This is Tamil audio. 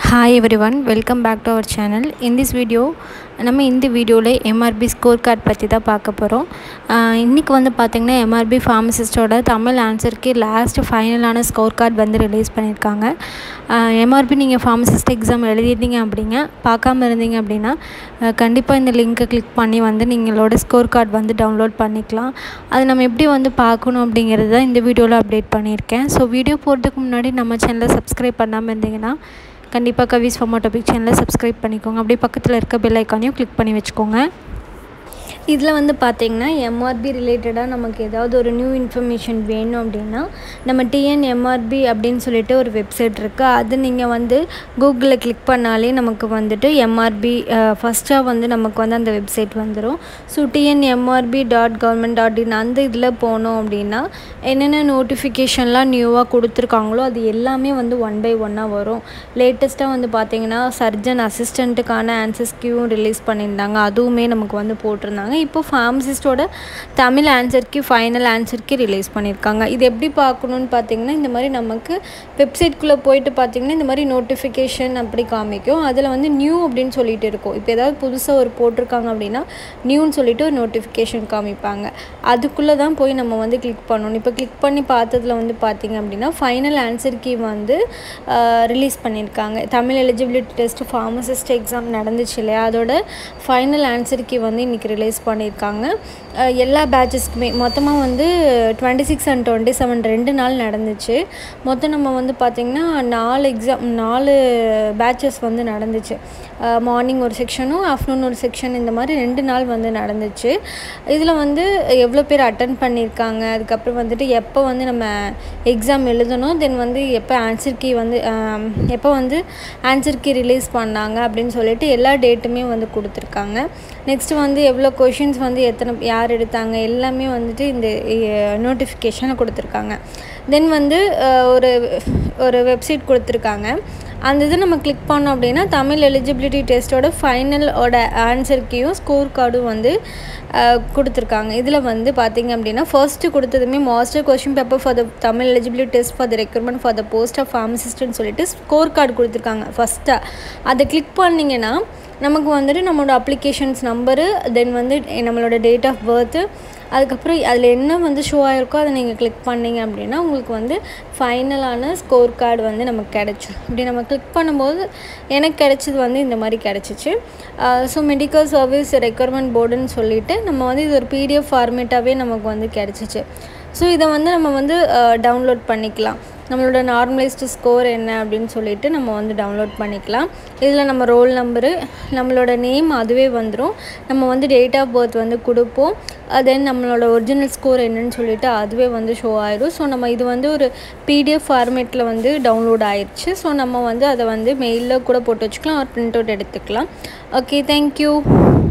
hi everyone welcome back to our channel in this video நம்ம இந்த வீடியோவில் எம்ஆர்பி ஸ்கோர் கார்டு பற்றி தான் பார்க்க போகிறோம் இன்றைக்கி வந்து பார்த்திங்கன்னா எம்ஆர்பி ஃபார்மசிஸ்டோட தமிழ் ஆன்சருக்கு லாஸ்ட் ஃபைனலான ஸ்கோர் கார்டு வந்து ரிலீஸ் பண்ணியிருக்காங்க எம்ஆர்பி நீங்கள் ஃபார்மசிஸ்ட் எக்ஸாம் எழுதிட்டீங்க அப்படிங்க பார்க்காம இருந்தீங்க அப்படின்னா கண்டிப்பாக இந்த லிங்க்கை கிளிக் பண்ணி வந்து நீங்களோட ஸ்கோர் கார்டு வந்து டவுன்லோட் பண்ணிக்கலாம் அது நம்ம எப்படி வந்து பார்க்கணும் அப்படிங்கிறது தான் இந்த வீடியோவில் அப்டேட் பண்ணியிருக்கேன் ஸோ வீடியோ போகிறதுக்கு முன்னாடி நம்ம சேனலை சப்ஸ்கிரைப் பண்ணாமல் இருந்தீங்கன்னா கண்டிப்பாக கவிஸ் ஃபார்மா டாபிக் சேனலை சப்ஸ்கிரைப் பண்ணிக்கோங்க அப்படியே பக்கத்தில் இருக்க பெல் ஐக்கானையும் கிளிக் பண்ணி வச்சுக்கோங்க இதில் வந்து பார்த்திங்கன்னா எம்ஆர்பி ரிலேட்டடாக நமக்கு ஏதாவது ஒரு நியூ இன்ஃபர்மேஷன் வேணும் அப்படின்னா நம்ம டிஎன் எம்ஆர்பி அப்படின்னு சொல்லிட்டு ஒரு வெப்சைட் இருக்குது அது நீங்கள் வந்து கூகுளில் கிளிக் பண்ணாலே நமக்கு வந்துட்டு எம்ஆர்பி ஃபஸ்ட்டாக வந்து நமக்கு வந்து அந்த வெப்சைட் வந்துடும் so TN MRB dot government dot in அந்த இதில் போனோம் அப்படின்னா என்னென்ன நோட்டிஃபிகேஷன்லாம் நியூவாக கொடுத்துருக்காங்களோ அது எல்லாமே வந்து ஒன் பை ஒன்னாக வரும் லேட்டஸ்ட்டாக வந்து பார்த்திங்கன்னா சர்ஜன் அசிஸ்டண்ட்டுக்கான ஆன்சர்ஸ் கியூவும் ரிலீஸ் பண்ணியிருந்தாங்க அதுவுமே நமக்கு வந்து போட்டிருந்தாங்க இப்போ ஃபார்மசிஸ்டோட தமிழ் ஆன்சருக்கு ஃபைனல் ஆன்சருக்கு ரிலீஸ் பண்ணியிருக்காங்க இது எப்படி பார்க்கணுன்னு பார்த்தீங்கன்னா இந்த மாதிரி நமக்கு வெப்சைட்குள்ளே போயிட்டு பார்த்தீங்கன்னா இந்த மாதிரி நோட்டிஃபிகேஷன் அப்படி காமிக்கும் அதில் வந்து நியூ அப்படின்னு சொல்லிட்டு இருக்கும் இப்போ ஏதாவது புதுசாக ஒரு போட்டிருக்காங்க அப்படின்னா நியூன்னு சொல்லிட்டு ஒரு நோட்டிஃபிகேஷன் காமிப்பாங்க அதுக்குள்ளே தான் போய் நம்ம வந்து கிளிக் பண்ணணும் இப்போ கிளிக் பண்ணி பார்த்ததில் வந்து பார்த்திங்க அப்படின்னா ஃபைனல் ஆன்சர் கீ வந்து ரிலீஸ் பண்ணியிருக்காங்க Tamil eligibility test pharmacist exam நடந்துச்சு இல்லையா அதோட ஃபைனல் ஆன்சர் கீ வந்து இன்றைக்கி ரிலீஸ் பண்ணியிருக்காங்க எல்லா பேட்சஸ்க்குமே மொத்தமாக வந்து twenty six and twenty seven ரெண்டு நாள் நடந்துச்சு மொத்தம் நம்ம வந்து பார்த்திங்கன்னா நாலு எக்ஸாம் நாலு பேட்சஸ் வந்து நடந்துச்சு மார்னிங் ஒரு செக்ஷனும் ஆஃப்டர்நூன் ஒரு செக்ஷன் இந்த மாதிரி ரெண்டு நாள் வந்து நடந்துச்சு இதில் வந்து எவ்வளோ பேர் அட்டன் பண்ணியிருக்காங்க அதுக்கப்புறம் வந்துட்டு எப்போ வந்து நம்ம எக்ஸாம் எழுதணும் தென் வந்து எப்போ ஆன்சர் கீ வந்து எப்போ வந்து ஆன்சர் கீ ரிலீஸ் பண்ணாங்க அப்படின்னு சொல்லிட்டு எல்லா டேட்டுமே வந்து கொடுத்துருக்காங்க நெக்ஸ்ட்டு வந்து எவ்வளோ கொஷின்ஸ் வந்து எத்தனை யார் எடுத்தாங்க எல்லாமே வந்துட்டு இந்த நோட்டிஃபிகேஷனை கொடுத்துருக்காங்க தென் வந்து ஒரு ஒரு வெப்சைட் கொடுத்துருக்காங்க அந்த இது நம்ம கிளிக் பண்ணோம் அப்படின்னா தமிழ் எலிஜிபிலிட்டி டெஸ்ட்டோட ஃபைனலோட ஆன்சர்க்கையும் ஸ்கோர் கார்டும் வந்து கொடுத்துருக்காங்க இதில் வந்து பார்த்திங்க அப்படின்னா ஃபர்ஸ்ட்டு கொடுத்ததுமே master question paper for the Tamil eligibility test for the recruitment for the post of ஃபார்மசிஸ்ட்னு சொல்லிட்டு ஸ்கோர் கார்டு கொடுத்துருக்காங்க ஃபஸ்ட்டாக அதை கிளிக் பண்ணிங்கன்னா நமக்கு வந்துட்டு நம்மளோட அப்ளிகேஷன்ஸ் நம்பரு தென் வந்து நம்மளோட டேட் ஆஃப் பர்த்து அதுக்கப்புறம் அதில் என்ன வந்து ஷோ ஆகிருக்கோ அதை நீங்கள் கிளிக் பண்ணிங்க அப்படின்னா உங்களுக்கு வந்து ஃபைனலான ஸ்கோர் கார்டு வந்து நமக்கு கிடச்சிடும் இப்படி நம்ம கிளிக் பண்ணும்போது எனக்கு கிடச்சது வந்து இந்த மாதிரி கிடச்சிச்சு ஸோ மெடிக்கல் சர்வீஸ் ரெக்யர்மெண்ட் போர்டுன்னு சொல்லிவிட்டு நம்ம வந்து இது ஒரு பிடிஎஃப் ஃபார்மேட்டாகவே நமக்கு வந்து கிடச்சிச்சு ஸோ இதை வந்து நம்ம வந்து டவுன்லோட் பண்ணிக்கலாம் நம்மளோட நார்மலைஸ்டு ஸ்கோர் என்ன அப்படின்னு சொல்லிட்டு நம்ம வந்து டவுன்லோட் பண்ணிக்கலாம் இதில் நம்ம ரோல் நம்பரு நம்மளோட நேம் அதுவே வந்துடும் நம்ம வந்து டேட் ஆஃப் பர்த் வந்து கொடுப்போம் தென் நம்மளோட ஒரிஜினல் ஸ்கோர் என்னன்னு சொல்லிட்டு அதுவே வந்து ஷோ ஆயிடும் ஸோ நம்ம இது வந்து ஒரு பிடிஎஃப் ஃபார்மேட்டில் வந்து டவுன்லோட் ஆயிடுச்சு ஸோ நம்ம வந்து அதை வந்து மெயிலில் கூட போட்டு வச்சுக்கலாம் ஒரு பிரிண்ட் அவுட் எடுத்துக்கலாம் ஓகே தேங்க்யூ